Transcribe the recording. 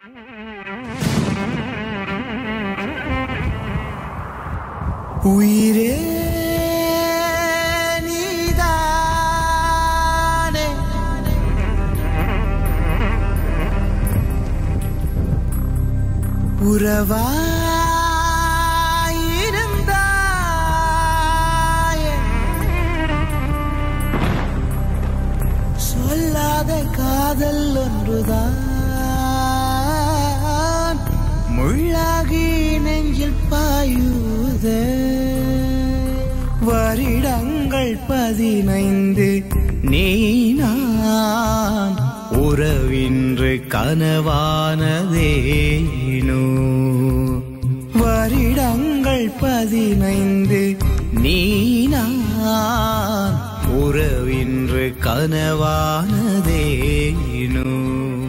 உயிரே நீதானே உறவாயிருந்தாயே சொல்லாத காதல் ஒன்றுதான் முள்ளாகி நெஞ்சில் பாயுதே வருடங்கள் பதினைந்து நீ நான் உறவின்று கனவானதேனோ வருடங்கள் பதினைந்து நீ நான் உறவின்று கனவானதேனோ